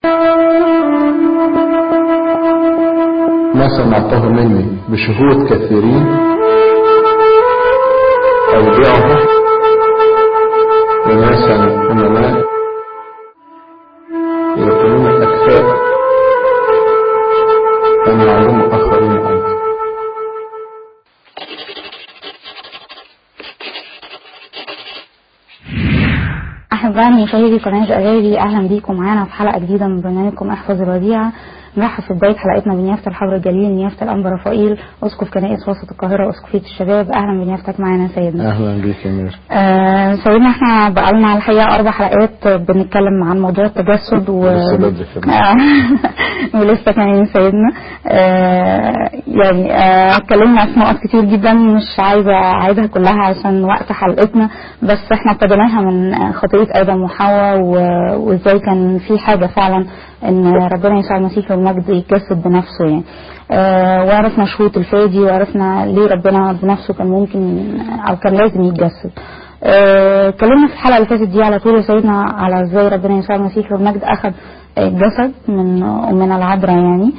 ما سمعته مني بشهود كثيرين أودعه لناسا أمناء يكونون أكفاء أن يعلموا آخرين أيضا أحبائي مشاهدي قناة أجايبي أهلا بيكم معانا في حلقة جديدة من برنامجكم احفظ الوديعة نرحب في بداية حلقتنا بنيافة الحبر الجليل نيافة الأنبا رفائيل أسقف كنائس وسط القاهرة وأسقفية الشباب أهلا بنيافتك معانا سيدنا أهلا بيك يا مير آه سيدنا احنا بقالنا الحقيقة أربع حلقات بنتكلم عن موضوع التجسد و لسه بدري كمان. آه، ولسه كمان سيدنا آه يعني آه، اتكلمنا في نقط كتير جدا مش عايزة أعيدها كلها عشان وقت حلقتنا بس احنا ابتديناها من خطية آدم وحواء و- وازاي كان في حاجة فعلا ان ربنا يسوع المسيح المجد يتجسد بنفسه يعني آه وعرفنا شروط الفادي وعرفنا ليه ربنا بنفسه كان ممكن او كان لازم يتجسد آه، اتكلمنا في الحلقه اللي فاتت دي على طول يا سيدنا على ازاي ربنا يسوع المسيح والمجد اخذ الجسد من امنا العذراء يعني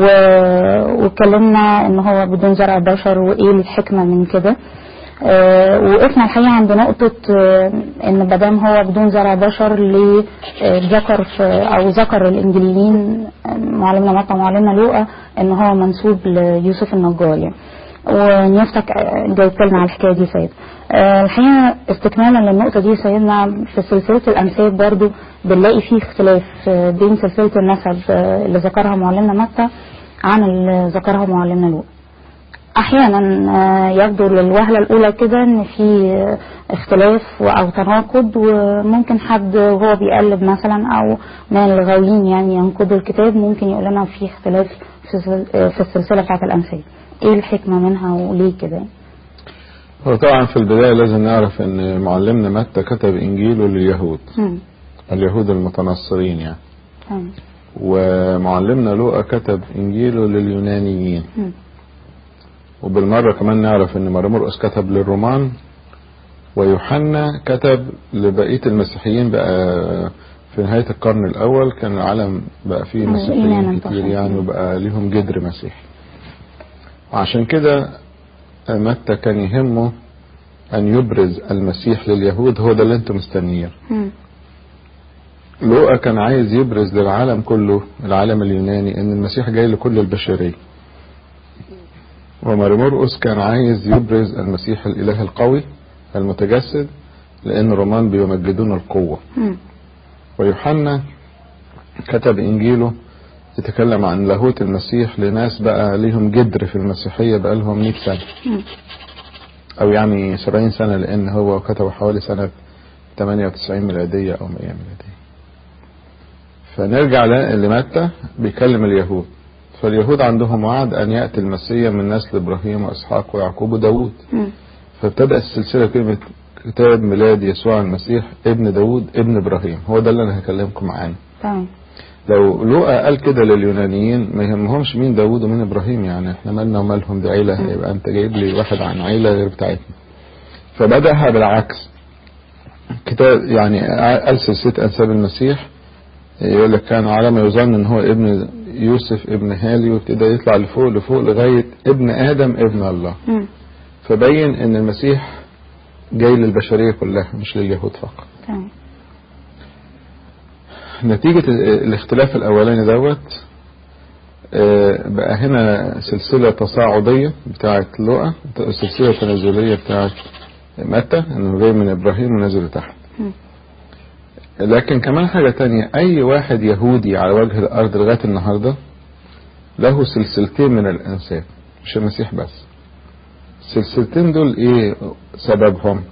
و- واتكلمنا ان هو بدون زرع بشر وايه الحكمه من كده آه، وقفنا الحقيقه عند نقطه آه، ان مادام هو بدون زرع بشر ليه آه، ذكر في او ذكر الانجيليين آه، معلمنا متى ومعلمنا لوقا ان هو منسوب ليوسف النجار يعني ونيافتك آه، جاوبت لنا على الحكايه دي سيد آه، الحقيقه استكمالا للنقطه دي سيدنا في سلسله الانساب برضو بنلاقي فيه اختلاف آه، بين سلسله النسب آه، اللي ذكرها معلمنا متى عن اللي ذكرها معلمنا لوقا احيانا آه، يبدو للوهله الاولى كده ان في آه، اختلاف و- او تناقض وممكن حد وهو بيقلب مثلا او من الغاويين يعني ينقضوا الكتاب ممكن يقول لنا في اختلاف في سل- آه، في السلسله بتاعت الانساب ايه الحكمه منها وليه كده هو طبعا في البداية لازم نعرف ان معلمنا متى كتب انجيله لليهود مم. اليهود المتنصرين يعني تمام ومعلمنا لوقا كتب انجيله لليونانيين مم. وبالمرة كمان نعرف ان مرمرقس كتب للرومان ويوحنا كتب لبقية المسيحيين بقى في نهاية القرن الأول كان العالم بقى فيه الإيمان مسيحيين انتشر. كتير يعني وبقى ليهم جدر مسيحي وعشان كده متى كان يهمه أن يبرز المسيح لليهود هو ده اللي انتم مستنيين مم. لوقا كان عايز يبرز للعالم كله العالم اليوناني ان المسيح جاي لكل البشرية ومرمرقس كان عايز يبرز المسيح الاله القوي المتجسد لان الرومان بيمجدون القوة مم. ويوحنا كتب انجيله يتكلم عن لاهوت المسيح لناس بقى ليهم جدر في المسيحية بقى لهم 100 سنة مم. او يعني 70 سنة لان هو كتبه حوالي سنة 98 ميلادية او 100 ميلادية فنرجع ل- لمتى بيكلم اليهود فاليهود عندهم وعد ان يأتي المسيح من نسل ابراهيم واسحاق ويعقوب وداود مم. فابتدأ السلسلة كلمة كتاب ميلاد يسوع المسيح ابن داود ابن ابراهيم هو ده اللي انا هكلمكم عنه تمام لو لوقا قال كده لليونانيين ما يهمهمش مين داوود ومين ابراهيم يعني احنا مالنا ومالهم دي عيله يبقى انت جايب لي واحد عن عيله غير بتاعتنا فبداها بالعكس كتاب يعني قال سلسله انساب المسيح يقول لك كان على ما يظن ان هو ابن يوسف ابن هالي وابتدى يطلع لفوق لفوق لغايه ابن ادم ابن الله مم. فبين ان المسيح جاي للبشريه كلها مش لليهود فقط تمام نتيجة الاختلاف الأولاني دوت آه، بقى هنا سلسلة تصاعدية بتاعة لؤى سلسلة تنازلية بتاعة متى انه جاي من ابراهيم ونزل لتحت مم. لكن كمان حاجة تانية اي واحد يهودي على وجه الارض لغاية النهاردة له سلسلتين من الانساب مش المسيح بس السلسلتين دول ايه سببهم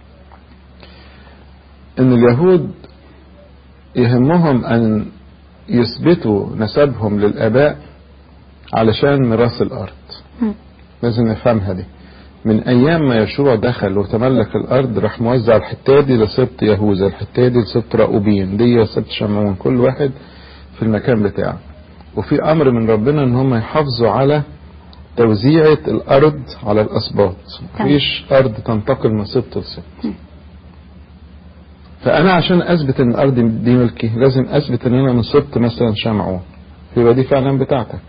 ان اليهود يهمهم ان يثبتوا نسبهم للاباء علشان ميراث الارض مم. لازم نفهمها دي من ايام ما يشوع دخل وتملك الارض راح موزع الحته دي لسبط يهوذا الحته دي لسبط راؤوبين دي لسبط شمعون كل واحد في المكان بتاعه وفي امر من ربنا ان هم يحافظوا على توزيعة الارض على الاسباط تمام. مفيش ارض تنتقل من سبط لسبط فانا عشان اثبت ان الارض دي ملكي لازم اثبت ان انا من سبط مثلا شمعون يبقى دي فعلا بتاعتك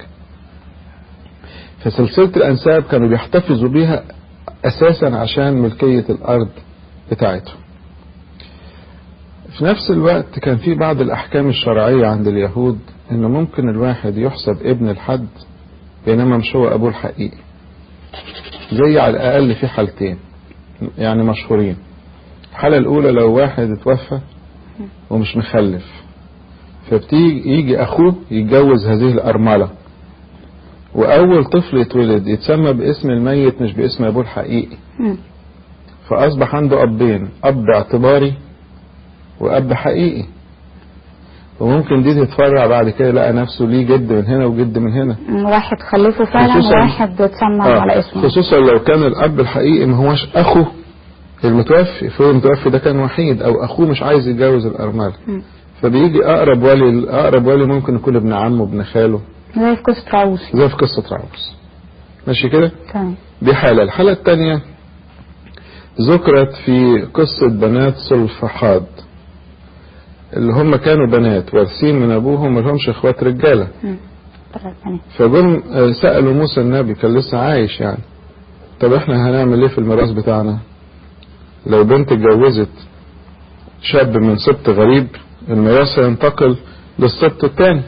فسلسلة الانساب كانوا بيحتفظوا بيها اساسا عشان ملكية الارض بتاعتهم في نفس الوقت كان في بعض الاحكام الشرعية عند اليهود ان ممكن الواحد يحسب ابن الحد بينما مش هو ابوه الحقيقي زي على الاقل في حالتين يعني مشهورين الحالة الاولى لو واحد اتوفى ومش مخلف فبتيجي يجي اخوه يتجوز هذه الارملة واول طفل يتولد يتسمى باسم الميت مش باسم ابوه الحقيقي مم. فاصبح عنده ابين اب اعتباري واب حقيقي وممكن دي تتفرع بعد كده لقى نفسه ليه جد من هنا وجد من هنا واحد خلفه فعلا خصوصاً- وواحد اتسمى آه، على اسمه خصوصا لو كان الاب الحقيقي ما هوش اخو المتوفي فهو المتوفي ده كان وحيد او اخوه مش عايز يتجوز الارمله مم. فبيجي اقرب ولي اقرب ولي ممكن يكون ابن عمه ابن خاله زي في قصة راوس زي في قصه راوس ماشي كده تمام دي حالة الحالة الثانية ذكرت في قصة بنات سلفحاد اللي هم كانوا بنات وارثين من ابوهم ما لهمش اخوات رجاله مم. طلعت تاني. فجم آه، سالوا موسى النبي كان لسه عايش يعني طب احنا هنعمل ايه في الميراث بتاعنا لو بنت اتجوزت شاب من سبط غريب الميراث هينتقل للسبط الثاني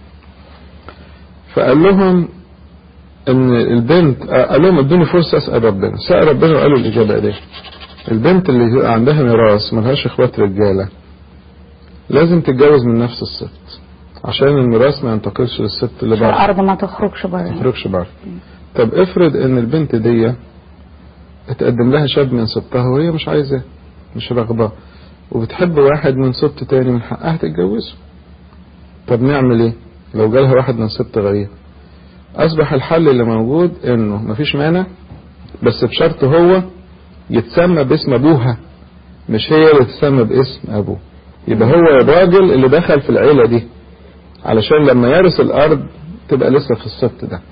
فقال لهم ان البنت آه، قال لهم ادوني فرصه اسال ربنا سال ربنا وقالوا الاجابه دي البنت اللي يبقى عندها ميراث ملهاش اخوات رجاله لازم تتجوز من نفس السبط عشان الميراث ما ينتقلش للسبط اللي بره الارض ما تخرجش بره ما تخرجش بره طب افرض ان البنت دي اتقدم لها شاب من سبطها وهي مش عايزاه مش راغباه وبتحب واحد من سبط تاني من حقها تتجوزه طب نعمل ايه لو جالها واحد من سبط غريب اصبح الحل اللي موجود انه مفيش مانع بس بشرط هو يتسمى باسم ابوها مش هي اللي تسمى باسم ابوه يبقى هو الراجل اللي دخل في العيلة دي علشان لما يرث الارض تبقى لسه في السبط ده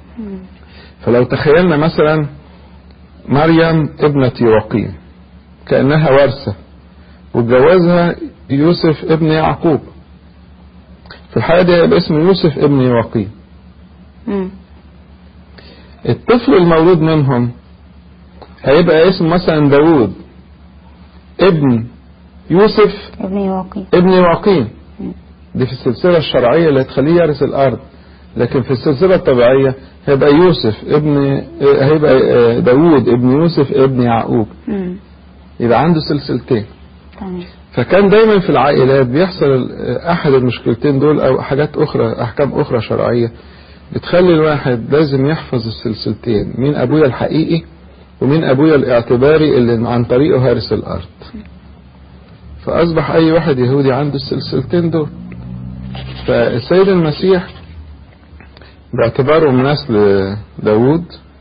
فلو تخيلنا مثلا مريم ابنة يوقيم كأنها ورثة واتجوزها يوسف ابن يعقوب في الحالة دي هيبقى اسمه يوسف ابن يوقيم مم. الطفل المولود منهم هيبقى اسمه مثلا داوود ابن يوسف ابن يواقي ابن يواقيم دي في السلسلة الشرعية اللي هتخليه يرث الأرض لكن في السلسلة الطبيعية هيبقى يوسف ابن آه، هيبقى آه، داوود ابن يوسف ابن يعقوب مم. يبقى عنده سلسلتين تمام فكان دايما في العائلات بيحصل آه، أحد المشكلتين دول أو حاجات أخرى أحكام أخرى شرعية بتخلي الواحد لازم يحفظ السلسلتين مين أبويا الحقيقي ومين أبويا الاعتباري اللي عن طريقه هارس الأرض فأصبح أي واحد يهودي عنده السلسلتين دول فالسيد المسيح باعتباره من نسل داوود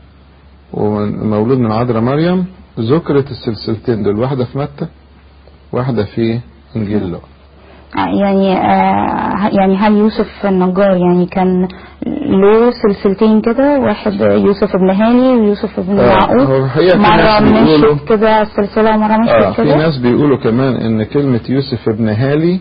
ومولود من عذراء مريم ذكرت السلسلتين دول واحدة في متى واحدة في إنجيل لوقا يعني آه يعني هل يوسف النجار يعني كان له سلسلتين كده واحد يوسف ابن هاني ويوسف ابن آه، يعقوب هو الحقيقة في مرة ناس بيقولوا- مشيت كده السلسلة ومرة آه مشيت في كده ناس بيقولوا كمان إن كلمة يوسف ابن هالي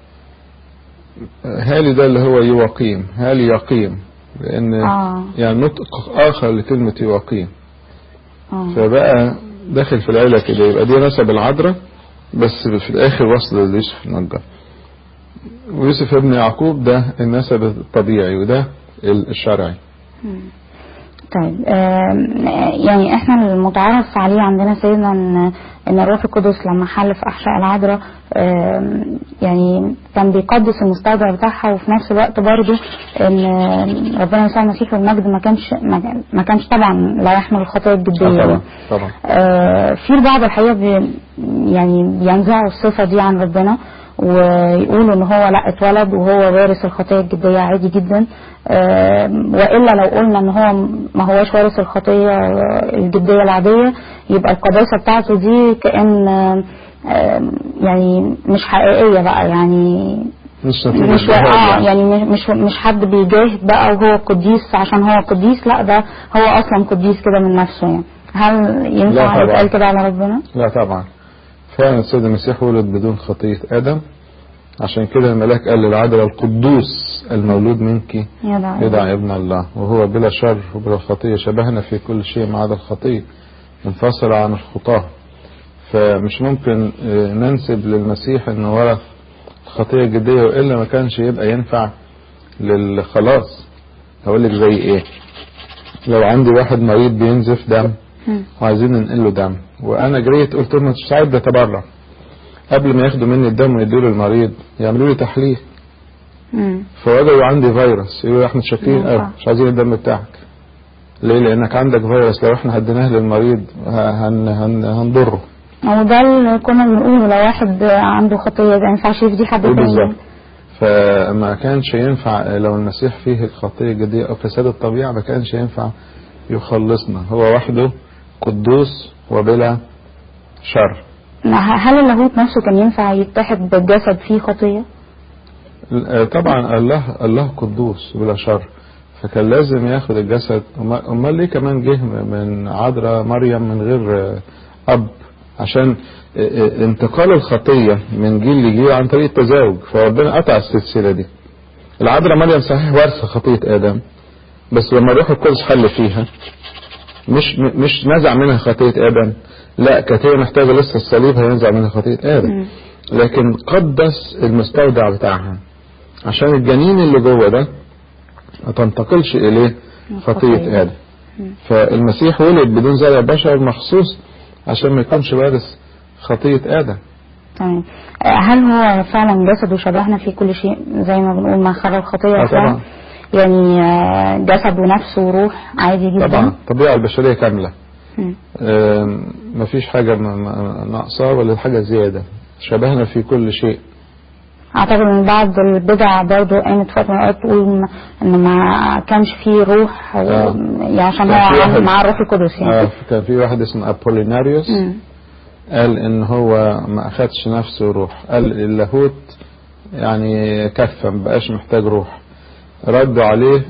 آه، هالي ده اللي هو يواقيم هالي يقيم لأن آه. يعني نطق آخر لكلمة يواقيم آه. فبقى داخل في العيلة كده يبقى دي نسب العذراء بس في الآخر وصل ليوسف النجار ويوسف ابن يعقوب ده النسب الطبيعي وده الشرعي طيب آم، يعني احنا المتعارف عليه عندنا سيدنا ان ان الروح القدس لما حل في احشاء العذراء آم، يعني كان بيقدس المستودع بتاعها وفي نفس الوقت برضه ان ربنا يسوع المسيح والمجد ما كانش ما- ما كانش طبعا لا يحمل الخطايا الجديه آه طبعا دي. طبعا آه، في البعض الحقيقة بي يعني بينزعوا الصفة دي عن ربنا ويقولوا ان هو لا اتولد وهو وارث الخطية الجدية عادي جدا آه، والا لو قلنا ان هو ما هوش وارث الخطية الجدية العادية يبقى القداسة بتاعته دي كأن آه، آه، يعني مش حقيقية بقى يعني مش نتيجة مش جهاد اه يعني. يعني مش مش حد بيجاهد بقى وهو قديس عشان هو قديس لا ده هو اصلا قديس كده من نفسه يعني هل لا ينفع طبعا. يتقال كده على ربنا؟ لا طبعا فعلا السيد المسيح ولد بدون خطية آدم عشان كده الملاك قال للعذراء القدوس المولود منك يدعى يدعى ابن الله وهو بلا شر وبلا خطية شبهنا في كل شيء ما عدا الخطية منفصل عن الخطاة فمش ممكن آه، ننسب للمسيح انه ورث الخطية الجدية وإلا ما كانش يبقى ينفع للخلاص هقول لك زي ايه لو عندي واحد مريض بينزف دم مم. وعايزين ننقل له دم وانا جريت قلت لهم مش ساعد بتبرع قبل ما ياخدوا مني الدم ويدوا للمريض يعملوا لي تحليل مم. فوجدوا عندي فيروس يقولوا لي احنا شاكين ما قوي ينفعش. مش عايزين الدم بتاعك ليه لانك عندك فيروس لو احنا هديناه للمريض ه- هن هن هنضره هو ده اللي كنا بنقوله لو واحد عنده خطية ده ما ينفعش يفدي حد تاني بالظبط فما كانش ينفع لو المسيح فيه الخطية الجدية او فساد الطبيعة ما كانش ينفع يخلصنا هو وحده قدوس وبلا شر هل اللاهوت نفسه كان ينفع يتحد بالجسد فيه خطية؟ طبعا الله الله قدوس بلا شر فكان لازم ياخد الجسد أما- امال ليه كمان جه من عذراء مريم من غير اب عشان انتقال الخطيه من جيل لجيل عن طريق التزاوج فربنا قطع السلسله دي العذراء مريم صحيح وارثه خطيه ادم بس لما الروح القدس حل فيها مش مش نزع منها خطيه ادم لا كانت هي محتاجه لسه الصليب هينزع منها خطيه ادم مم. لكن قدس المستودع بتاعها عشان الجنين اللي جوه ده ما تنتقلش اليه خطية. خطيه ادم فالمسيح ولد بدون زرع بشر مخصوص عشان ما يكونش وارث خطيه ادم تمام آه، هل هو فعلا جسده شبهنا في كل شيء زي ما بنقول ما خلى الخطية آه فعلا؟ طبعا. يعني آه، جسد ونفس وروح عادي جدا طبعا الطبيعه البشريه كامله مم. آم، مفيش حاجه م- م- ناقصه ولا حاجه زياده شبهنا في كل شيء اعتقد ان بعض البدع برضه قامت فتره من الأوقات تقول ان ما كانش فيه روح و- آه. يعني عشان كان في هو واحد- مع الروح القدس يعني آه كان في واحد اسمه ابوليناريوس مم. قال ان هو ما اخدش نفسه روح قال اللاهوت يعني كفى ما بقاش محتاج روح ردوا عليه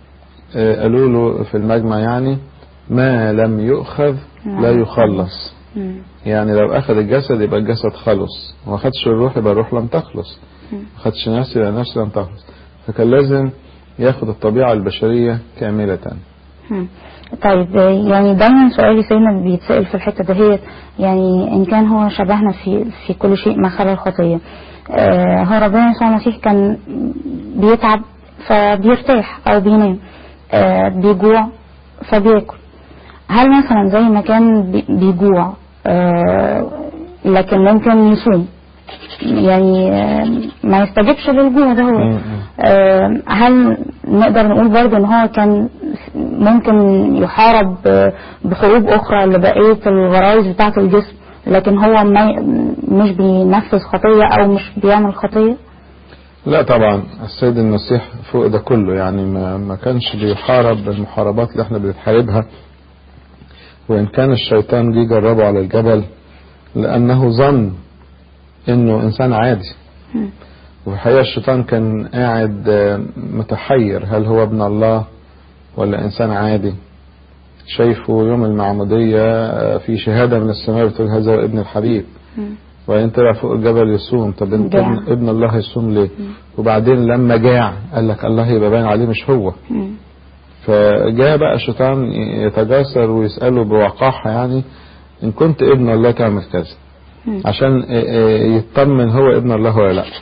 آه، قالوا له في المجمع يعني ما لم يؤخذ لا يخلص مم. يعني لو اخذ الجسد يبقى الجسد خلص وما اخدش الروح يبقى الروح لم تخلص مم. ما اخدش نفس يبقى النفس لم تخلص فكان لازم ياخد الطبيعة البشرية كاملة مم. طيب آه، يعني دايما سؤالي سيدنا بيتسأل في الحتة دهيت يعني إن كان هو شبهنا في في كل شيء ما خلا الخطية آه، هو ربنا يسوع المسيح كان بيتعب فبيرتاح أو بينام آه، بيجوع فبياكل هل مثلا زي ما كان بي- بيجوع آه، لكن ممكن يصوم يعني آه، ما يستجبش للجوع ده هو مم. آه، هل نقدر نقول برضه ان هو كان ممكن يحارب آه، بحروب اخرى لبقيه الغرائز بتاعه الجسم لكن هو ما ي- مش بينفذ خطيه او مش بيعمل خطيه لا طبعا السيد المسيح فوق ده كله يعني ما, ما كانش بيحارب المحاربات اللي احنا بنحاربها وان كان الشيطان جه جربه على الجبل لانه ظن انه انسان عادي مم. وفي الحقيقه الشيطان كان قاعد آه، متحير هل هو ابن الله ولا انسان عادي شايفه يوم المعموديه آه، في شهاده من السماء بتقول هذا هو ابن الحبيب مم. وبعدين طلع فوق الجبل يصوم طب انت جاع. ابن, ابن الله يصوم ليه وبعدين لما جاع قال لك الله يبقى باين عليه مش هو مم. فجاء بقى الشيطان يتجاسر ويسأله بوقاحة يعني إن كنت ابن الله تعمل كذا مم. عشان يطمن هو ابن الله ولا لا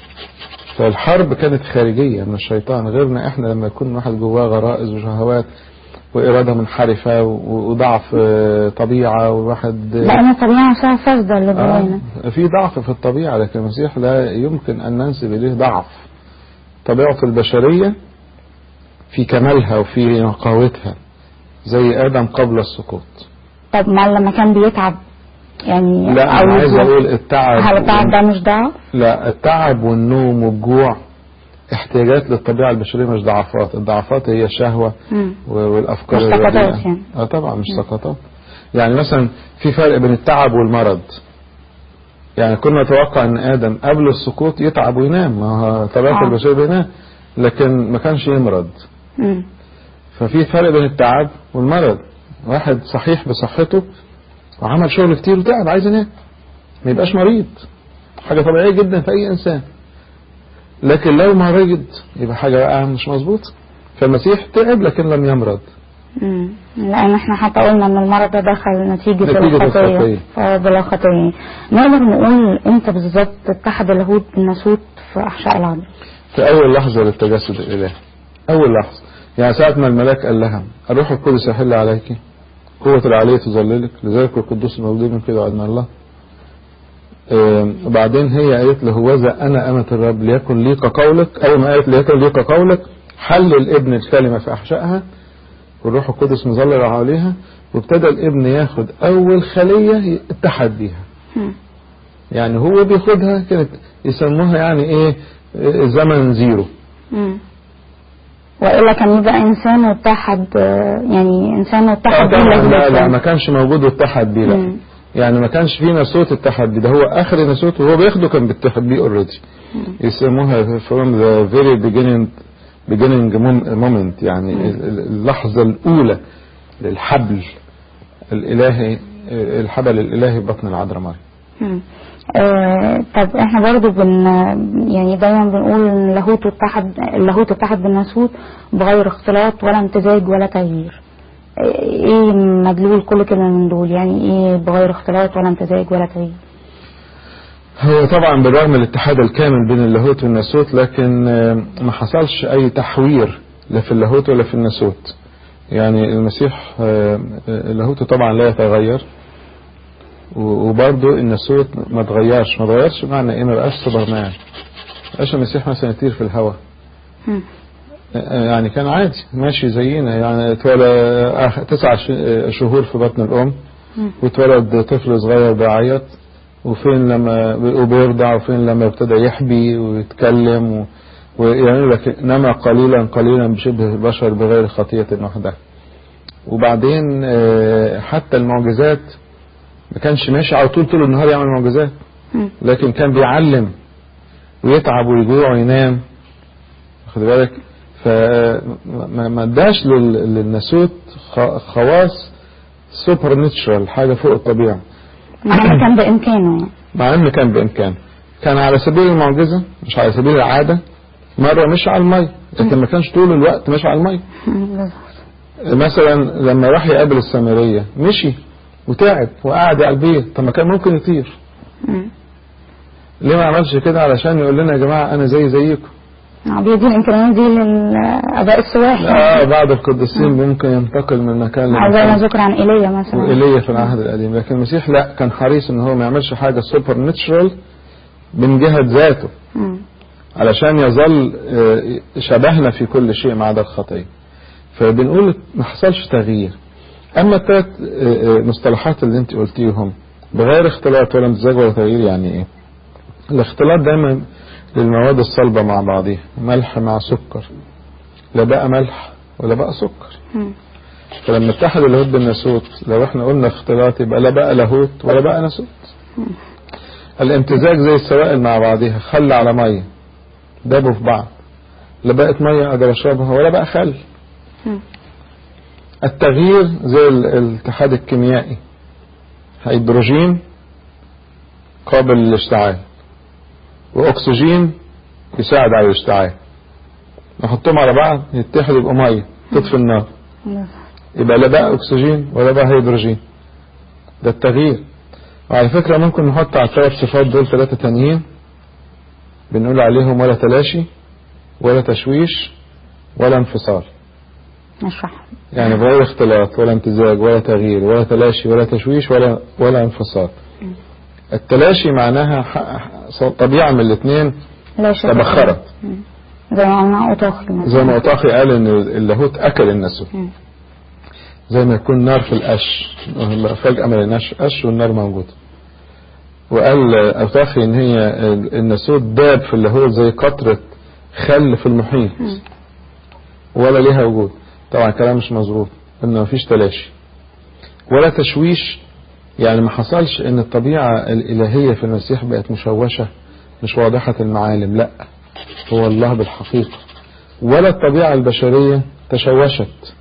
فالحرب كانت خارجية من الشيطان غيرنا احنا لما يكون واحد جواه غرائز وشهوات وإرادة منحرفة و- وضعف آه، طبيعة وواحد لان الطبيعه نفسها فاسده اللي جوانا آه في ضعف في الطبيعة لكن المسيح لا يمكن أن ننسب إليه ضعف طبيعته البشرية في كمالها وفي نقاوتها زي آدم قبل السقوط طب ما لما كان بيتعب يعني لا أو أنا عايز يجوع، أقول التعب هل التعب ده مش ضعف؟ لا التعب والنوم والجوع احتياجات للطبيعة البشرية مش ضعفات الضعفات هي الشهوة مم. و- والأفكار مش سقطات الرديئة. يعني. اه طبعا مش سقطات يعني مثلا في فرق بين التعب والمرض يعني كنا نتوقع ان ادم قبل السقوط يتعب وينام ما هو طبيعة آه. البشرية بينام لكن ما كانش يمرض مم. ففي فرق بين التعب والمرض واحد صحيح بصحته وعمل شغل كتير وتعب عايز ينام ما يبقاش مريض حاجة طبيعية جدا في أي إنسان لكن لو مريض يبقى حاجة بقى مش مظبوطة فالمسيح تعب لكن لم يمرض مم. لان احنا حتى قلنا ان المرض ده دخل نتيجة, نتيجة الخطية الخطية. فهو بلا خطية نقدر نقول امتى بالظبط اتحد اللاهوت بالناسوت في احشاء العظم في أول لحظة للتجسد الإلهي أول لحظة يعني ساعة ما الملاك قال لها الروح القدس يحل عليك قوة العلية تظللك لذلك القدوس المولود من كده عدنا الله آم، وبعدين هي قالت له هوذا أنا أمة الرب ليكن لي كقولك أول ما قالت ليكن لي كقولك حل الابن الكلمة في أحشائها والروح القدس مظلل عليها وابتدى الابن ياخد أول خلية اتحد بيها مم. يعني هو بياخدها كانت يسموها يعني ايه آه، زمن زيرو مم. والا كان يبقى انسان واتحد آه، يعني انسان واتحد آه، بيه طبعا لازم لا, لا يكون. ما كانش موجود واتحد بيه لا مم. يعني ما كانش فيه ناسوت اتحد بيه ده هو اخر ناسوت وهو بياخده كان بيتحد بيه اوريدي يسموها from the very beginning beginning mom- moment يعني ال- ال- اللحظة الأولى للحبل الإلهي الحبل الإلهي في بطن العذراء مريم مم. آه طب احنا برضو بن يعني دايما بنقول ان اللاهوت اتحد اللاهوت اتحد بالناسوت بغير اختلاط ولا امتزاج ولا تغيير آه، ايه مدلول كل كلمه من دول يعني ايه بغير اختلاط ولا امتزاج ولا تغيير هو طبعا بالرغم من الاتحاد الكامل بين اللاهوت والناسوت لكن آه، ما حصلش أي تحوير لا في اللاهوت ولا في الناسوت يعني المسيح آه، آه، لاهوته طبعا لا يتغير و- وبرضه الناسوت ما تغيرش ما تغيرش بمعنى ايه ما بقاش سوبرمان ما بقاش المسيح مثلا يطير في الهواء مم. يعني كان عادي ماشي زينا يعني اتولد آخ- تسع ش- شهور في بطن الأم مم. واتولد طفل صغير بيعيط وفين لما وبيرضع وفين لما ابتدى يحبي ويتكلم و- ويعني لك نما قليلا قليلا بشبه البشر بغير خطية وحدها وبعدين آه، حتى المعجزات ما كانش ماشي على طول طول النهار يعمل معجزات مم. لكن كان بيعلم ويتعب ويجوع وينام واخد بالك فما ما اداش لل- للناسوت خ- خواص سوبر ناتشرال حاجه فوق الطبيعه مع ان كان بامكانه يعني مع ان كان بامكانه كان على سبيل المعجزه مش على سبيل العاده مره مشي على الميه لكن ما كانش طول الوقت ماشي على الميه مم. بالظبط. مثلا لما راح يقابل السامريه مشي وتعب وقعد على البيت طب ما كان ممكن يطير مم. ليه ما عملش كده علشان يقول لنا يا جماعه انا زي زيكم آه، بيدي الامكانيات دي للاباء السواح اه بعض القديسين ممكن ينتقل من مكان أو زي ما لمكان ذكر عن ايليا مثلا وإيليا في العهد القديم لكن المسيح لا كان حريص ان هو ما يعملش حاجة سوبر ناتشرال من جهة ذاته مم. علشان يظل آه، شبهنا في كل شيء ما عدا الخطية فبنقول ما حصلش تغيير اما الثلاث آه، آه، مصطلحات اللي انت قلتيهم بغير اختلاط ولا امتزاج ولا تغيير يعني ايه الاختلاط دايما للمواد الصلبة مع بعضها ملح مع سكر لا بقى ملح ولا بقى سكر مم. فلما اتحد اللاهوت بالناسوت لو احنا قلنا اختلاط يبقى لا بقى لاهوت ولا بقى ناسوت الامتزاج زي السوائل مع بعضها خل على ميه دابوا في بعض لا بقت ميه اقدر اشربها ولا بقى خل مم. التغيير زي ال- الاتحاد الكيميائي هيدروجين قابل للاشتعال واكسجين يساعد على الاشتعال نحطهم على بعض يتحدوا يبقوا ميه تطفي النار بالظبط. يبقى لا بقى اكسجين ولا بقى هيدروجين ده التغيير وعلى فكرة ممكن نحط على الثلاث صفات دول ثلاثة تانيين بنقول عليهم ولا تلاشي ولا تشويش ولا انفصال نشرح يعني بغير اختلاط ولا امتزاج ولا تغيير ولا تلاشي ولا تشويش ولا ولا انفصال التلاشي معناها ح- ح- طبيعة من الاثنين لا شك تبخرت مم. زي ما قلنا اوتاخي مثلا زي ما أطاخي قال ان اللاهوت اكل النسو مم. زي ما يكون نار في القش فجأة ما لقيناش قش والنار موجودة وقال أوتاخي إن هي الناسوت داب في اللاهوت زي قطرة خل في المحيط ولا ليها وجود طبعا كلام مش مظبوط إن مفيش تلاشي ولا تشويش يعني ما حصلش إن الطبيعة الإلهية في المسيح بقت مشوشة مش واضحة المعالم لا هو الله بالحقيقة ولا الطبيعة البشرية تشوشت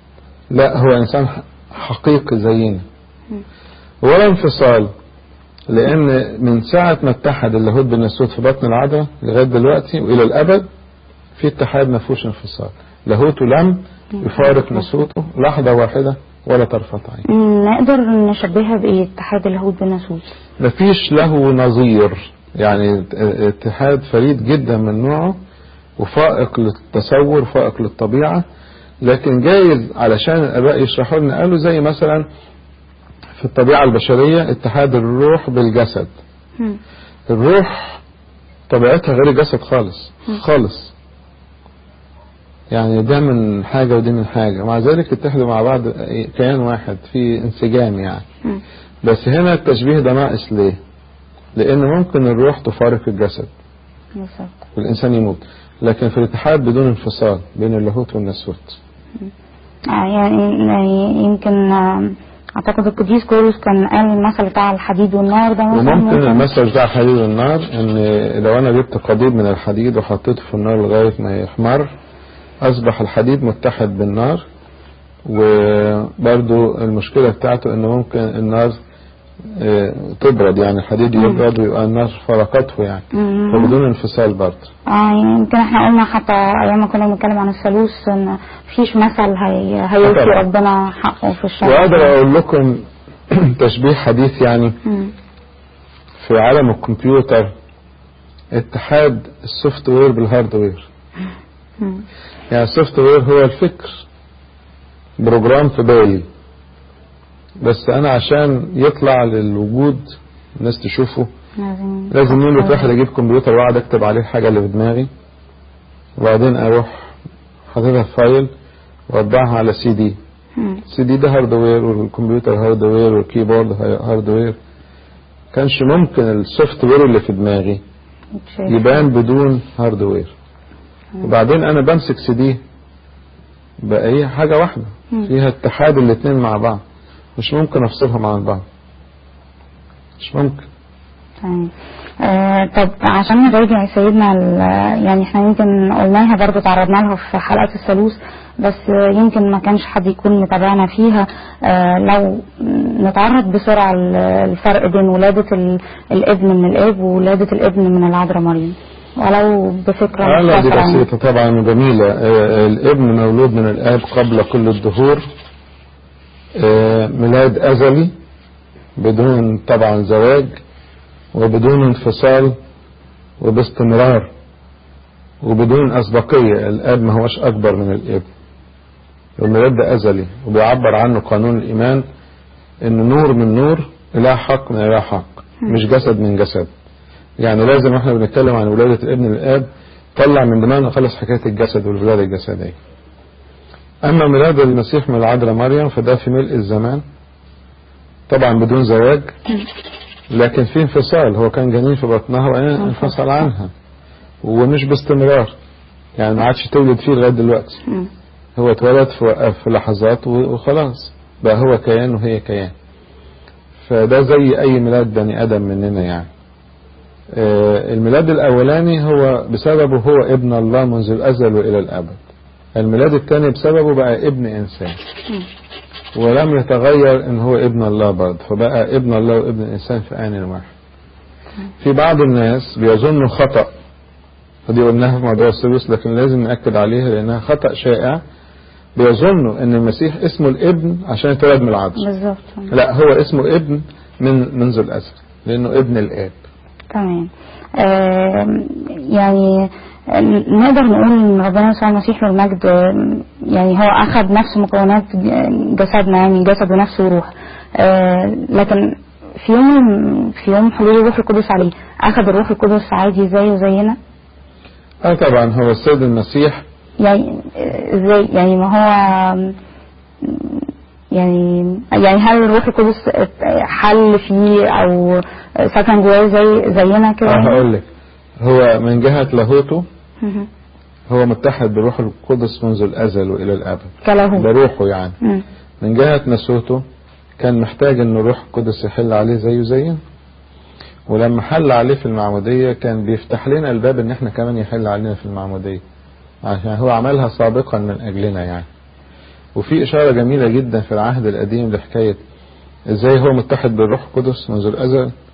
لا هو إنسان حقيقي زينا ولا انفصال لان من ساعة ما اتحد اللاهوت بالناسوت في بطن العذراء لغاية دلوقتي والى الابد في اتحاد ما فيهوش انفصال لاهوته لم يفارق ناسوته لحظة واحدة ولا طرفة عين نقدر نشبهها بايه اتحاد اللاهوت بالناسوت مفيش له نظير يعني اتحاد فريد جدا من نوعه وفائق للتصور فائق للطبيعة لكن جايز علشان الآباء يشرحوا لنا قالوا زي مثلا في الطبيعة البشرية اتحاد الروح بالجسد مم. الروح طبيعتها غير الجسد خالص خالص يعني ده من حاجة ودي من حاجة ومع ذلك اتحدوا مع بعض كيان واحد في انسجام يعني مم. بس هنا التشبيه ده ناقص ليه لان ممكن الروح تفارق الجسد بالظبط والانسان يموت لكن في الاتحاد بدون انفصال بين اللاهوت والناسوت آه، يعني يعني يمكن آه، اعتقد القديس كورس كان قال المثل بتاع الحديد والنار ده مثلا وممكن المثل بتاع الحديد والنار ان لو انا جبت قضيب من الحديد وحطيته في النار لغايه ما يحمر اصبح الحديد متحد بالنار وبرضو المشكله بتاعته ان ممكن النار آه، تبرد يعني الحديد يبرد ويبقى النار فرقته يعني مم. فبدون انفصال برضه اه يعني يمكن احنا قلنا حتى ايام ما كنا بنتكلم عن الثالوث ان مفيش مثل هي هيوفي طبعا. ربنا حقه في الشرع واقدر اقول لكم تشبيه حديث يعني مم. في عالم الكمبيوتر اتحاد السوفت وير بالهاردوير مم. يعني السوفت وير هو الفكر بروجرام في بالي بس انا عشان يطلع للوجود الناس تشوفه لازم لازم يوم واحد اجيب كمبيوتر واقعد اكتب عليه الحاجه اللي في دماغي وبعدين اروح حاططها في فايل واطبعها على سي دي مم. السي دي ده هاردوير والكمبيوتر هاردوير والكيبورد هاردوير كانش ممكن السوفت وير اللي في دماغي يتشاف. يبان بدون هاردوير وبعدين انا بمسك سي دي بقى هي حاجه واحده مم. فيها اتحاد الاثنين مع بعض مش ممكن افصلهم عن بعض مش ممكن تمام آه طب عشان نراجع سيدنا ال- يعني احنا يمكن قلناها برضو تعرضنا لها في حلقات الثالوث بس آه، يمكن ما كانش حد يكون متابعنا فيها آه لو نتعرض بسرعة ل- الفرق بين ولادة ال- الابن من الاب وولادة الابن من العذراء مريم ولو بفكرة آه لا دي مختصرة يعني. بسيطة طبعا وجميلة آه الابن مولود من الاب قبل كل الدهور آه ميلاد ازلي بدون طبعا زواج وبدون انفصال وباستمرار وبدون أسبقية الأب ما هوش أكبر من الابن الميلاد ده أزلي وبيعبر عنه قانون الإيمان إن نور من نور إله حق من إله حق مش جسد من جسد يعني لازم احنا بنتكلم عن ولادة الابن للآب طلع من دماغنا خلص حكاية الجسد والولادة الجسدية أما ميلاد المسيح من العذراء مريم فده في ملء الزمان طبعا بدون زواج لكن في انفصال هو كان جنين في بطنها وبعدين انفصل عنها ومش باستمرار يعني ما عادش تولد فيه لغايه دلوقتي مم. هو اتولد في في لحظات وخلاص بقى هو كيان وهي كيان فده زي اي ميلاد بني ادم مننا يعني آه، الميلاد الاولاني هو بسببه هو ابن الله منذ الازل والى الابد الميلاد الثاني بسببه بقى ابن انسان ولم يتغير ان هو ابن الله برضه فبقى ابن الله وابن الانسان في ان واحد في بعض الناس بيظنوا خطأ ودي قلناها في موضوع الثالوث لكن لازم نأكد عليها لأنها خطأ شائع بيظنوا ان المسيح اسمه الابن عشان يتولد من العذراء بالظبط لا هو اسمه ابن من منذ الازل لانه ابن الاب تمام آم، يعني نقدر نقول ان ربنا يسوع المسيح له المجد آم، يعني هو اخذ نفس مكونات جسدنا يعني جسد ونفس وروح آه، لكن في يوم في يوم حلول الروح القدس عليه اخذ الروح القدس عادي زيه زينا اه طبعا هو السيد المسيح يعني آه، ازاي يعني ما هو آم، يعني يعني هل الروح القدس حل فيه او سكن جواه زي زينا كده اه هقول لك هو من جهة لاهوته مهم. هو متحد بروح القدس منذ الازل والى الابد كلاهوت بروحه يعني مم. من جهة نسوته كان محتاج ان الروح القدس يحل عليه زيه زينا ولما حل عليه في المعمودية كان بيفتح لنا الباب ان احنا كمان يحل علينا في المعمودية عشان هو عملها سابقا من اجلنا يعني وفي اشارة جميلة جدا في العهد القديم لحكاية ازاي هو متحد بالروح القدس منذ الازل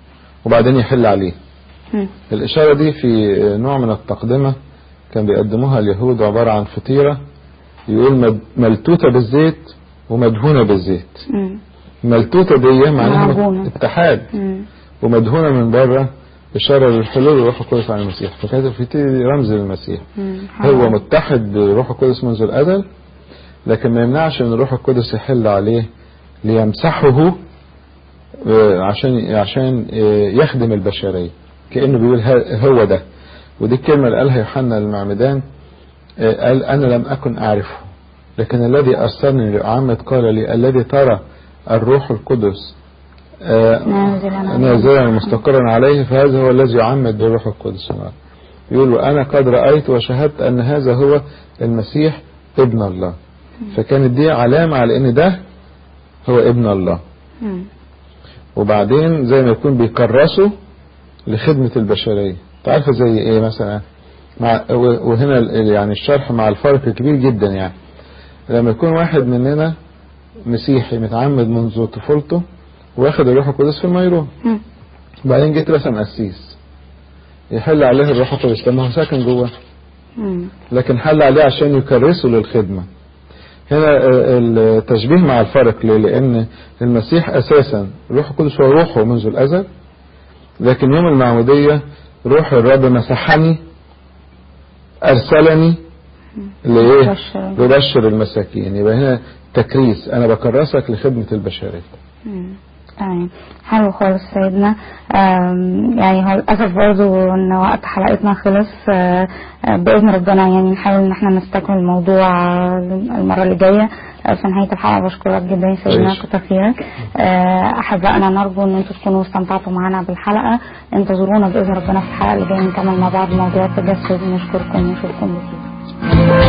وبعدين يحل عليه مم. الإشارة دي في نوع من التقدمة كان بيقدموها اليهود عبارة عن فطيرة يقول مد- ملتوتة بالزيت ومدهونة بالزيت مم. ملتوتة دي معناها معجونة. اتحاد مم. ومدهونة من بره إشارة للحلول الروح القدس على المسيح فكانت الفطيرة دي رمز للمسيح مم. هو متحد بالروح القدس منذ الأزل لكن ما يمنعش ان الروح القدس يحل عليه ليمسحه آه، عشان عشان آه، يخدم البشرية كأنه بيقول ه- هو ده ودي الكلمة اللي قالها يوحنا المعمدان آه، قال أنا لم أكن أعرفه لكن الذي أرسلني لأعمد قال لي الذي ترى الروح القدس آه، نازلا عليه. نازلا مستقرا عليه فهذا هو الذي يعمد بالروح القدس يقول وأنا قد رأيت وشهدت أن هذا هو المسيح ابن الله فكانت دي علامة على أن ده هو ابن الله مم. وبعدين زي ما يكون بيكرسوا لخدمة البشرية تعرف زي ايه مثلا مع وهنا ال- يعني الشرح مع الفرق كبير جدا يعني لما يكون واحد مننا مسيحي متعمد منذ طفولته واخد الروح القدس في الميرون مم. وبعدين جيت رسم قسيس يحل عليه الروح القدس طب ما هو ساكن جوه مم. لكن حل عليه عشان يكرسه للخدمة هنا آه، التشبيه مع الفرق ليه؟ لأن المسيح أساسا روح القدس هو روحه منذ الأزل لكن يوم المعمودية روح الرب مسحني أرسلني لإيه؟ بشر. لبشر المساكين يبقى هنا تكريس أنا بكرسك لخدمة البشرية مم. تمام حلو خالص سيدنا آم، يعني هو للأسف برضو إن وقت حلقتنا خلص آه، آه، بإذن ربنا يعني نحاول إن احنا نستكمل الموضوع آه، المرة اللي جاية آه، في نهاية الحلقة بشكرك جدا يا سيدنا عيش. كتر خيرك آه، أحبائنا نرجو إن أنتم تكونوا استمتعتوا معنا بالحلقة انتظرونا بإذن ربنا في الحلقة اللي جاية نكمل مع بعض موضوع التجسد نشكركم ونشوفكم بخير